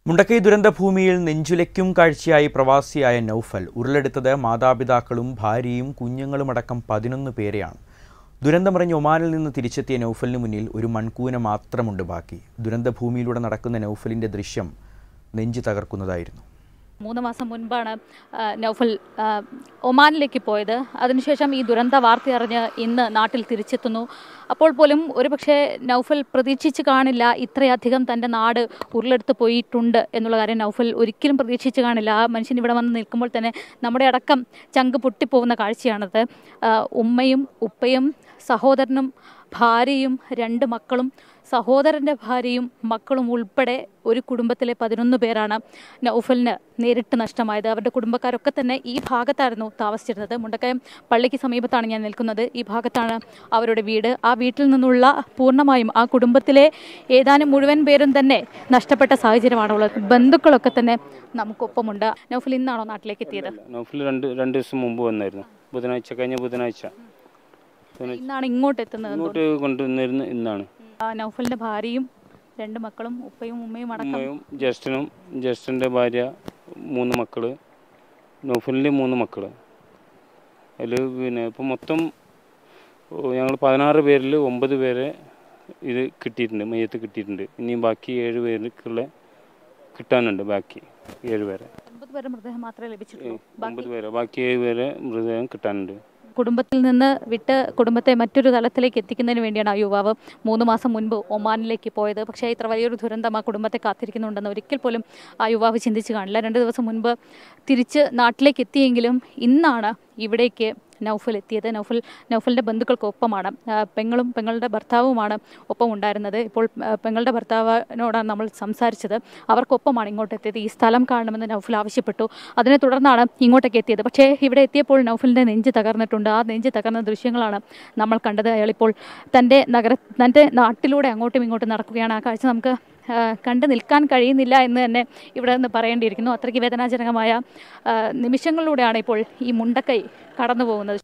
മുണ്ടക്കൈ ദുരന്തഭൂമിയിൽ നെഞ്ചുലയ്ക്കും കാഴ്ചയായി പ്രവാസിയായ നൗഫൽ ഉരുളെടുത്തത് മാതാപിതാക്കളും ഭാര്യയും കുഞ്ഞുങ്ങളുമടക്കം പതിനൊന്ന് പേരെയാണ് ദുരന്തമറിഞ്ഞ് ഒമാനിൽ നിന്ന് തിരിച്ചെത്തിയ നൗഫലിന് മുന്നിൽ ഒരു മൺകൂന മാത്രമുണ്ട് ബാക്കി ദുരന്തഭൂമിയിലൂടെ നടക്കുന്ന നൗഫലിൻ്റെ ദൃശ്യം നെഞ്ചു തകർക്കുന്നതായിരുന്നു മൂന്ന് മാസം മുൻപാണ് ആ, നൗഫൽ ആ, ഒമാനിലേക്ക് പോയത് അതിനുശേഷം ഈ ദുരന്ത വാർത്ത അറിഞ്ഞ് ഇന്ന് നാട്ടിൽ തിരിച്ചെത്തുന്നു അപ്പോൾ പോലും ഒരുപക്ഷെ നൗഫൽ പ്രതീക്ഷിച്ച് കാണില്ല ഇത്രയധികം തൻ്റെ നാട് ഉരുളെടുത്ത് പോയിട്ടുണ്ട് എന്നുള്ള കാര്യം നൗഫൽ ഒരിക്കലും പ്രതീക്ഷിച്ച് കാണില്ല ആ മനുഷ്യൻ ഇവിടെ വന്ന് നിൽക്കുമ്പോൾ തന്നെ നമ്മുടെ അടക്കം ചങ്ക് പൊട്ടിപ്പോകുന്ന കാഴ്ചയാണത് ആ, ഉമ്മയും ഉപ്പയും സഹോദരനും ഭാര്യയും രണ്ട് മക്കളും സഹോദരൻ്റെ ഭാര്യയും മക്കളും ഉൾപ്പെടെ ഒരു കുടുംബത്തിലെ പതിനൊന്ന് പേരാണ് നൗഫലിന് നേരിട്ട് നഷ്ടമായത് അവരുടെ കുടുംബക്കാരൊക്കെ തന്നെ ഈ ഭാഗത്തായിരുന്നു താമസിച്ചിരുന്നത് മുണ്ടക്കയം പള്ളിക്ക് സമീപത്താണ് ഞാൻ നിൽക്കുന്നത് ഈ ഭാഗത്താണ് അവരുടെ വീട് ആ വീട്ടിൽ നിന്നുള്ള പൂർണ്ണമായും ആ കുടുംബത്തിലെ ഏതാനും മുഴുവൻ പേരും തന്നെ നഷ്ടപ്പെട്ട സാഹചര്യമാണുള്ളത് ബന്ധുക്കളൊക്കെ തന്നെ നമുക്കൊപ്പമുണ്ട് നൗഫൽ ഇന്നാണോ നാട്ടിലേക്ക് എത്തിയത് നൗഫിൽ രണ്ട് രണ്ട് ദിവസം മുമ്പ് വന്നായിരുന്നു ബുധനാഴ്ച കഴിഞ്ഞ ബുധനാഴ്ച ബുധനാഴ്ച ഇന്നാണ് ഇങ്ങോട്ട് എത്തുന്നത് ഇങ്ങോട്ട് കൊണ്ടുവന്നിരുന്ന ഇന്നാണ് ആ, നൗഫലിന്റെ ഭാര്യയും രണ്ട് മക്കളും ഉപ്പയും ഉമ്മയും അടക്കം ഉമ്മയും ജ്യേഷ്ഠനും ജ്യേഷ്ഠൻ്റെ ഭാര്യ മൂന്ന് മക്കള് നൗഫലിൻ്റെ മൂന്ന് മക്കള് അതിൽ പിന്നെ ഇപ്പം മൊത്തം ഞങ്ങൾ പതിനാറ് പേരിൽ ഒമ്പത് പേരെ ഇത് കിട്ടിയിട്ടുണ്ട് മയ്യത്ത് കിട്ടിയിട്ടുണ്ട് ഇനിയും ബാക്കി ഏഴ് പേർക്കുള്ള കിട്ടാനുണ്ട് ബാക്കി ഏഴ് പേരെ ഒമ്പത് പേരുടെ മൃതദേഹം മാത്രമേ ലഭിച്ചിട്ടുള്ളൂ ഒമ്പത് പേരെ ബാക്കി ഏഴ് പേരെ മൃതദേഹം കിട്ടാനുണ്ട് കുടുംബത്തിൽ നിന്ന് വിട്ട് കുടുംബത്തെ മറ്റൊരു തലത്തിലേക്ക് എത്തിക്കുന്നതിന് വേണ്ടിയാണ് ആ യുവാവ് മൂന്ന് മാസം മുൻപ് ഒമാനിലേക്ക് പോയത് പക്ഷേ ഇത്ര വലിയൊരു ദുരന്തം ആ കുടുംബത്തെ കാത്തിരിക്കുന്നുണ്ടെന്ന് ഒരിക്കൽ പോലും ആ യുവാവ് ചിന്തിച്ച് കാണില്ല രണ്ട് ദിവസം മുൻപ് തിരിച്ച് നാട്ടിലേക്ക് എത്തിയെങ്കിലും ഇന്നാണ് ഇവിടേക്ക് നൗഫൽ എത്തിയത് നൗഫൽ നൗഫലിൻ്റെ ബന്ധുക്കൾക്കൊപ്പമാണ് ആ, പെങ്ങളും പെങ്ങളുടെ ഭർത്താവുമാണ് ഒപ്പം ഉണ്ടായിരുന്നത് ഇപ്പോൾ ആ, പെങ്ങളുടെ ഭർത്താവിനോടാണ് നമ്മൾ സംസാരിച്ചത് അവർക്കൊപ്പമാണ് ഇങ്ങോട്ട് എത്തിയത് ഈ സ്ഥലം കാണണമെന്ന് നൗഫൽ ആവശ്യപ്പെട്ടു അതിനെ തുടർന്നാണ് ഇങ്ങോട്ടേക്ക് എത്തിയത് പക്ഷേ ഇവിടെ എത്തിയപ്പോൾ നൗഫലിൻ്റെ നെഞ്ച് തകർന്നിട്ടുണ്ട് ആ നെഞ്ച് തകർന്ന ദൃശ്യങ്ങളാണ് നമ്മൾ കണ്ടത് അയാളിപ്പോൾ തൻ്റെ നഗര തൻ്റെ നാട്ടിലൂടെ അങ്ങോട്ടും ഇങ്ങോട്ടും നടക്കുകയാണ് ആ കാഴ്ച നമുക്ക് ആ, കണ്ടു നിൽക്കാൻ കഴിയുന്നില്ല എന്ന് തന്നെ ഇവിടെ നിന്ന് പറയേണ്ടിയിരിക്കുന്നു അത്രയ്ക്ക് വേദനാജനകമായ ആ, നിമിഷങ്ങളിലൂടെയാണ് ഇപ്പോൾ ഈ മുണ്ടക്കൈ കടന്നു പോകുന്നത്